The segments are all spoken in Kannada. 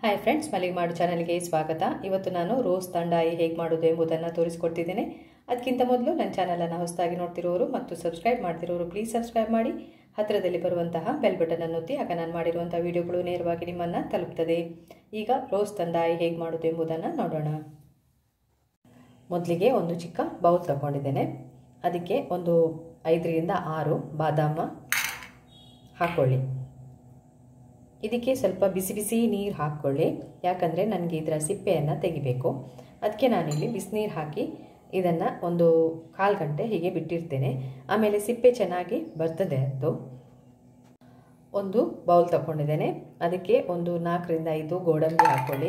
ಹಾಯ್ ಫ್ರೆಂಡ್ಸ್ ಮಲ್ಲಿಗೆ ಮಾಡು ಚಾನಲ್ಗೆ ಸ್ವಾಗತ ಇವತ್ತು ನಾನು ರೋಸ್ ತಂಡಾಯಿ ಹೇಗೆ ಮಾಡೋದು ಎಂಬುದನ್ನು ತೋರಿಸ್ಕೊಡ್ತಿದ್ದೇನೆ ಅದಕ್ಕಿಂತ ಮೊದಲು ನನ್ನ ಚಾನಲನ್ನು ಹೊಸದಾಗಿ ನೋಡ್ತಿರೋರು ಮತ್ತು ಸಬ್ಸ್ಕ್ರೈಬ್ ಮಾಡ್ತಿರೋರು ಪ್ಲೀಸ್ ಸಬ್ಸ್ಕ್ರೈಬ್ ಮಾಡಿ ಹತ್ತಿರದಲ್ಲಿ ಬರುವಂತಹ ಬೆಲ್ ಬಟನ್ ಒತ್ತಿ ಆಗ ನಾನು ಮಾಡಿರುವಂಥ ವಿಡಿಯೋಗಳು ನೇರವಾಗಿ ನಿಮ್ಮನ್ನು ತಲುಪ್ತದೆ ಈಗ ರೋಸ್ ತಂಡಾಯಿ ಹೇಗೆ ಮಾಡೋದು ಎಂಬುದನ್ನು ನೋಡೋಣ ಮೊದಲಿಗೆ ಒಂದು ಚಿಕ್ಕ ಬೌಲ್ ತಗೊಂಡಿದ್ದೇನೆ ಅದಕ್ಕೆ ಒಂದು ಐದರಿಂದ ಆರು ಬಾದಾಮ ಹಾಕ್ಕೊಳ್ಳಿ ಇದಕ್ಕೆ ಸ್ವಲ್ಪ ಬಿಸಿ ಬಿಸಿ ನೀರು ಹಾಕ್ಕೊಳ್ಳಿ ಯಾಕಂದರೆ ನನಗೆ ಇದರ ಸಿಪ್ಪೆಯನ್ನು ತೆಗಿಬೇಕು ಅದಕ್ಕೆ ನಾನಿಲ್ಲಿ ಬಿಸಿನೀರು ಹಾಕಿ ಇದನ್ನು ಒಂದು ಕಾಲು ಗಂಟೆ ಹೀಗೆ ಬಿಟ್ಟಿರ್ತೇನೆ ಆಮೇಲೆ ಸಿಪ್ಪೆ ಚೆನ್ನಾಗಿ ಬರ್ತದೆ ಅದು ಒಂದು ಬೌಲ್ ತಗೊಂಡಿದ್ದೇನೆ ಅದಕ್ಕೆ ಒಂದು ನಾಲ್ಕರಿಂದ ಐದು ಗೋಡಂಬಿ ಹಾಕ್ಕೊಳ್ಳಿ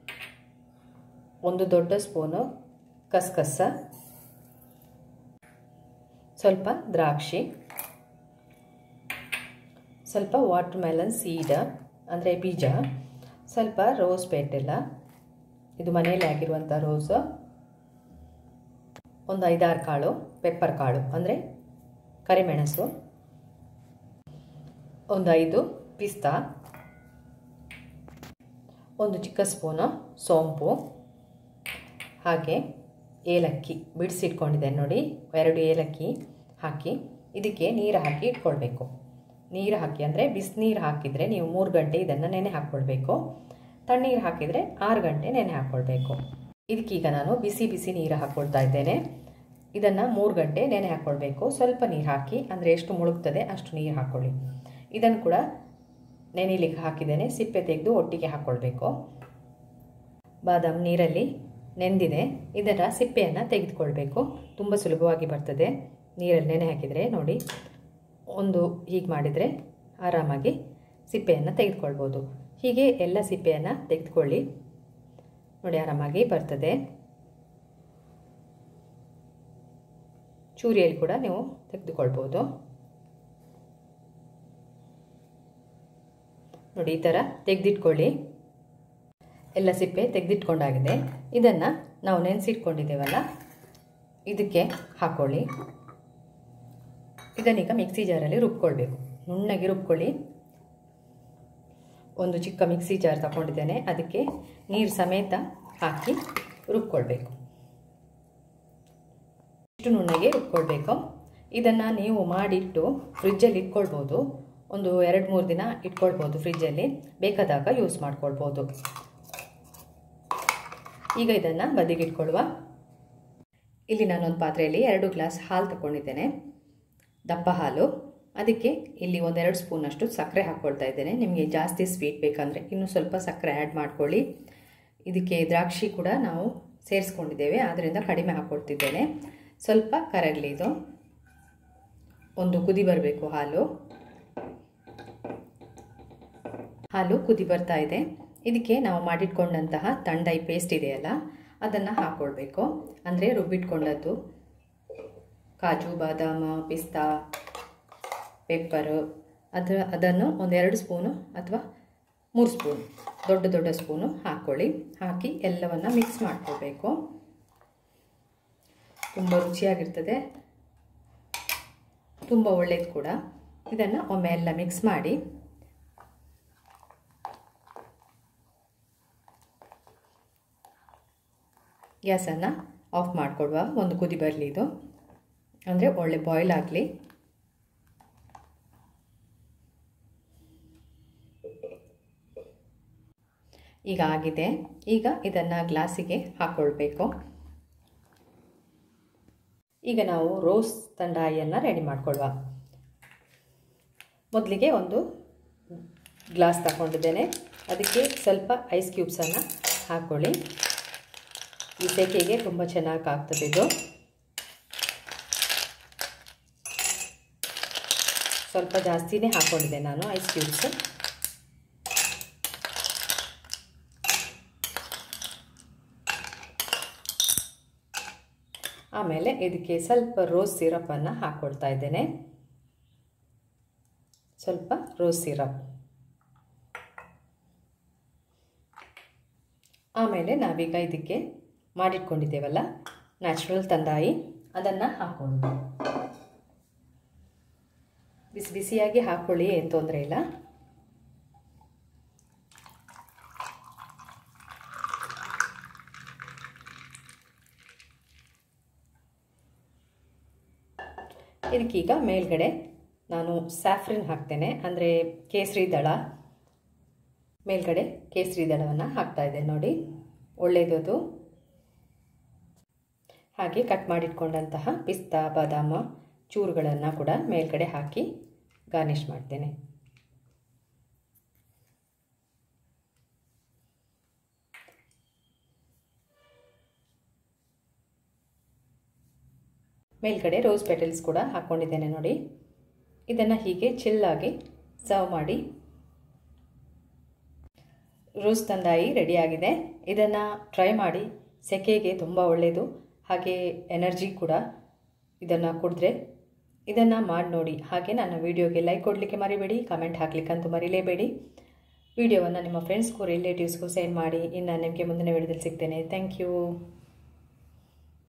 ಒಂದು ದೊಡ್ಡ ಸ್ಪೂನು ಕಸ್ಕಸ ಸ್ವಲ್ಪ ದ್ರಾಕ್ಷಿ ಸ್ವಲ್ಪ ವಾಟರ್ ಮೆಲನ್ ಸೀಡ ಅಂದರೆ ಬೀಜ ಸ್ವಲ್ಪ ರೋಸ್ ಪೇಟೆಲ್ಲ ಇದು ಮನೆಯಲ್ಲಿ ಆಗಿರುವಂಥ ರೋಸು ಒಂದು ಐದಾರು ಕಾಳು ಪೆಪ್ಪರ್ ಕಾಳು ಅಂದರೆ ಕರಿಮೆಣಸು ಒಂದು ಐದು ಪಿಸ್ತಾ ಒಂದು ಚಿಕ್ಕ ಸ್ಪೂನು ಸೋಂಪು ಹಾಗೆ ಏಲಕ್ಕಿ ಬಿಡಿಸಿಟ್ಕೊಂಡಿದ್ದೇನೆ ನೋಡಿ ಎರಡು ಏಲಕ್ಕಿ ಹಾಕಿ ಇದಕ್ಕೆ ನೀರು ಹಾಕಿ ಇಟ್ಕೊಳ್ಬೇಕು ನೀರು ಹಾಕಿ ಅಂದರೆ ಬಿಸಿನೀರು ಹಾಕಿದರೆ ನೀವು ಮೂರು ಗಂಟೆ ಇದನ್ನು ನೆನೆ ಹಾಕ್ಕೊಳ್ಬೇಕು ತಣ್ಣೀರು ಹಾಕಿದರೆ ಆರು ಗಂಟೆ ನೆನೆ ಹಾಕ್ಕೊಳ್ಬೇಕು ಇದಕ್ಕೀಗ ನಾನು ಬಿಸಿ ಬಿಸಿ ನೀರು ಹಾಕ್ಕೊಳ್ತಾ ಇದ್ದೇನೆ ಇದನ್ನು ಮೂರು ಗಂಟೆ ನೆನೆ ಹಾಕ್ಕೊಳ್ಬೇಕು ಸ್ವಲ್ಪ ನೀರು ಹಾಕಿ ಅಂದರೆ ಎಷ್ಟು ಮುಳುಗ್ತದೆ ಅಷ್ಟು ನೀರು ಹಾಕ್ಕೊಳ್ಳಿ ಇದನ್ನು ಕೂಡ ನೆನೆಲಿಕ್ಕೆ ಹಾಕಿದ್ದೇನೆ ಸಿಪ್ಪೆ ತೆಗೆದು ಒಟ್ಟಿಗೆ ಹಾಕ್ಕೊಳ್ಬೇಕು ಬಾದಾಮ್ ನೀರಲ್ಲಿ ನೆಂದಿದೆ ಇದರ ಸಿಪ್ಪೆಯನ್ನು ತೆಗೆದುಕೊಳ್ಬೇಕು ತುಂಬ ಸುಲಭವಾಗಿ ಬರ್ತದೆ ನೀರಲ್ಲಿ ನೆನೆ ಹಾಕಿದರೆ ನೋಡಿ ಒಂದು ಹೀಗೆ ಮಾಡಿದರೆ ಆರಾಮಾಗಿ ಸಿಪ್ಪೆಯನ್ನು ತೆಗೆದುಕೊಳ್ಬೋದು ಹೀಗೆ ಎಲ್ಲ ಸಿಪ್ಪೆಯನ್ನು ತೆಗೆದುಕೊಳ್ಳಿ ನೋಡಿ ಆರಾಮಾಗಿ ಬರ್ತದೆ ಚೂರಿಯಲ್ಲಿ ಕೂಡ ನೀವು ತೆಗೆದುಕೊಳ್ಬೋದು ನೋಡಿ ಈ ಥರ ತೆಗೆದಿಟ್ಕೊಳ್ಳಿ ಎಲ್ಲ ಸಿಪ್ಪೆ ತೆಗೆದಿಟ್ಕೊಂಡಾಗಿದೆ ಇದನ್ನು ನಾವು ನೆನೆಸಿಟ್ಕೊಂಡಿದ್ದೇವಲ್ಲ ಇದಕ್ಕೆ ಹಾಕ್ಕೊಳ್ಳಿ ಇದನ್ನೀಗ ಮಿಕ್ಸಿ ಜಾರಲ್ಲಿ ರುಬ್ಕೊಳ್ಬೇಕು ನುಣ್ಣಗೆ ರುಬ್ಕೊಳ್ಳಿ ಒಂದು ಚಿಕ್ಕ ಮಿಕ್ಸಿ ಜಾರ್ ತಗೊಂಡಿದ್ದೇನೆ ಅದಕ್ಕೆ ನೀರು ಸಮೇತ ಹಾಕಿ ರುಬ್ಕೊಳ್ಬೇಕು ಇಷ್ಟು ನುಣ್ಣಗೆ ರುಬ್ಕೊಳ್ಬೇಕು ಇದನ್ನು ನೀವು ಮಾಡಿಟ್ಟು ಫ್ರಿಜ್ಜಲ್ಲಿ ಇಟ್ಕೊಳ್ಬೋದು ಒಂದು ಎರಡು ಮೂರು ದಿನ ಇಟ್ಕೊಳ್ಬೋದು ಫ್ರಿಜ್ಜಲ್ಲಿ ಬೇಕಾದಾಗ ಯೂಸ್ ಮಾಡ್ಕೊಳ್ಬೋದು ಈಗ ಇದನ್ನು ಬದಿಗಿಟ್ಕೊಳ್ಳುವ ಇಲ್ಲಿ ನಾನೊಂದು ಪಾತ್ರೆಯಲ್ಲಿ ಎರಡು ಗ್ಲಾಸ್ ಹಾಲು ತಗೊಂಡಿದ್ದೇನೆ ದಪ್ಪ ಹಾಲು ಅದಕ್ಕೆ ಇಲ್ಲಿ ಒಂದೆರಡು ಸ್ಪೂನಷ್ಟು ಸಕ್ಕರೆ ಹಾಕ್ಕೊಳ್ತಾ ಇದ್ದೇನೆ ನಿಮಗೆ ಜಾಸ್ತಿ ಸ್ವೀಟ್ ಬೇಕಂದರೆ ಇನ್ನೂ ಸ್ವಲ್ಪ ಸಕ್ಕರೆ ಆ್ಯಡ್ ಮಾಡ್ಕೊಳ್ಳಿ ಇದಕ್ಕೆ ದ್ರಾಕ್ಷಿ ಕೂಡ ನಾವು ಸೇರಿಸ್ಕೊಂಡಿದ್ದೇವೆ ಆದ್ದರಿಂದ ಕಡಿಮೆ ಹಾಕ್ಕೊಳ್ತಿದ್ದೇನೆ ಸ್ವಲ್ಪ ಕರಗಲಿ ಇದು ಒಂದು ಕುದಿ ಬರಬೇಕು ಹಾಲು ಹಾಲು ಕುದಿ ಬರ್ತಾ ಇದೆ ಇದಕ್ಕೆ ನಾವು ಮಾಡಿಟ್ಕೊಂಡಂತಹ ತಂಡೈ ಪೇಸ್ಟ್ ಇದೆಯಲ್ಲ ಅದನ್ನು ಹಾಕ್ಕೊಳ್ಬೇಕು ಅಂದರೆ ರುಬ್ಬಿಟ್ಕೊಂಡದ್ದು ಕಾಜು ಬಾದಾಮ ಪಿಸ್ತಾ ಪೆಪ್ಪರು ಅದರ ಅದನ್ನು ಒಂದೆರಡು ಸ್ಪೂನು ಅಥವಾ ಮೂರು ಸ್ಪೂನು ದೊಡ್ಡ ದೊಡ್ಡ ಸ್ಪೂನು ಹಾಕ್ಕೊಳ್ಳಿ ಹಾಕಿ ಎಲ್ಲವನ್ನು ಮಿಕ್ಸ್ ಮಾಡ್ಕೊಳ್ಬೇಕು ತುಂಬ ರುಚಿಯಾಗಿರ್ತದೆ ತುಂಬ ಒಳ್ಳೆಯದು ಕೂಡ ಇದನ್ನು ಒಮ್ಮೆ ಎಲ್ಲ ಮಿಕ್ಸ್ ಮಾಡಿ ಗ್ಯಾಸನ್ನು ಆಫ್ ಮಾಡಿಕೊಡುವ ಒಂದು ಕುದಿ ಬರಲಿ ಇದು ಅಂದರೆ ಒಳ್ಳೆ ಬಾಯ್ಲ್ ಆಗಲಿ ಈಗ ಆಗಿದೆ ಈಗ ಇದನ್ನು ಗ್ಲಾಸಿಗೆ ಹಾಕ್ಕೊಳ್ಬೇಕು ಈಗ ನಾವು ರೋಸ್ ತಂಡಾಯಿಯನ್ನು ರೆಡಿ ಮಾಡ್ಕೊಳ್ಳುವ ಮೊದಲಿಗೆ ಒಂದು ಗ್ಲಾಸ್ ತಗೊಂಡಿದ್ದೇನೆ ಅದಕ್ಕೆ ಸ್ವಲ್ಪ ಐಸ್ ಕ್ಯೂಬ್ಸನ್ನು ಹಾಕ್ಕೊಳ್ಳಿ ಈ ಸೆಕೆಗೆ ತುಂಬ ಚೆನ್ನಾಗಿ ಆಗ್ತದೆ ಇದು ಸ್ವಲ್ಪ ಜಾಸ್ತಿನೇ ಹಾಕ್ಕೊಂಡಿದ್ದೆ ನಾನು ಐಸ್ ಕ್ಯೂಬ್ಸ್ ಆಮೇಲೆ ಇದಕ್ಕೆ ಸ್ವಲ್ಪ ರೋಸ್ ಸಿರಪನ್ನು ಹಾಕ್ಕೊಳ್ತಾ ಇದ್ದೇನೆ ಸ್ವಲ್ಪ ರೋಸ್ ಸಿರಪ್ ಆಮೇಲೆ ನಾವೀಗ ಇದಕ್ಕೆ ಮಾಡಿಟ್ಕೊಂಡಿದ್ದೇವಲ್ಲ ನ್ಯಾಚುರಲ್ ತಂದಾಯಿ ಅದನ್ನು ಹಾಕ್ಕೊಳ್ಳೋದು ಬಿಸಿ ಬಿಸಿಯಾಗಿ ಹಾಕ್ಕೊಳ್ಳಿ ಏನು ತೊಂದರೆ ಇಲ್ಲ ಇದಕ್ಕೀಗ ಮೇಲ್ಗಡೆ ನಾನು ಸ್ಯಾಫ್ರಿನ್ ಹಾಕ್ತೇನೆ ಅಂದರೆ ಕೇಸರಿ ದಳ ಮೇಲ್ಗಡೆ ಕೇಸರಿ ದಳವನ್ನು ಹಾಕ್ತಾ ಇದ್ದೇನೆ ನೋಡಿ ಒಳ್ಳೆಯದು ಹಾಗೆ ಕಟ್ ಮಾಡಿಟ್ಕೊಂಡಂತಹ ಪಿಸ್ತಾ ಬಾದಾಮ ಚೂರುಗಳನ್ನು ಕೂಡ ಮೇಲ್ಗಡೆ ಹಾಕಿ ಗಾರ್ನಿಷ್ ಮಾಡ್ತೇನೆ ಮೇಲ್ಗಡೆ ರೋಸ್ ಪೆಟಲ್ಸ್ ಕೂಡ ಹಾಕ್ಕೊಂಡಿದ್ದೇನೆ ನೋಡಿ ಇದನ್ನು ಹೀಗೆ ಚಿಲ್ಲಾಗಿ ಸರ್ವ್ ಮಾಡಿ ರೋಸ್ ತಂದಾಯಿ ರೆಡಿಯಾಗಿದೆ ಇದನ್ನು ಟ್ರೈ ಮಾಡಿ ಸೆಕೆಗೆ ತುಂಬ ಒಳ್ಳೆಯದು ಹಾಗೆ ಎನರ್ಜಿ ಕೂಡ ಇದನ್ನು ಕುಡಿದ್ರೆ ಇದನ್ನು ಮಾಡಿ ನೋಡಿ ಹಾಗೆ ನನ್ನ ವೀಡಿಯೋಗೆ ಲೈಕ್ ಕೊಡಲಿಕ್ಕೆ ಮರಿಬೇಡಿ ಕಮೆಂಟ್ ಹಾಕ್ಲಿಕ್ಕಂತೂ ಮರಿಲೇಬೇಡಿ ವಿಡಿಯೋವನ್ನು ನಿಮ್ಮ ಫ್ರೆಂಡ್ಸ್ಗೂ ರಿಲೇಟಿವ್ಸ್ಗೂ ಸೆಂಡ್ ಮಾಡಿ ಇನ್ನು ನಿಮಗೆ ಮುಂದಿನ ವಿಡಿಯೋದಲ್ಲಿ ಸಿಗ್ತೇನೆ ಥ್ಯಾಂಕ್ ಯು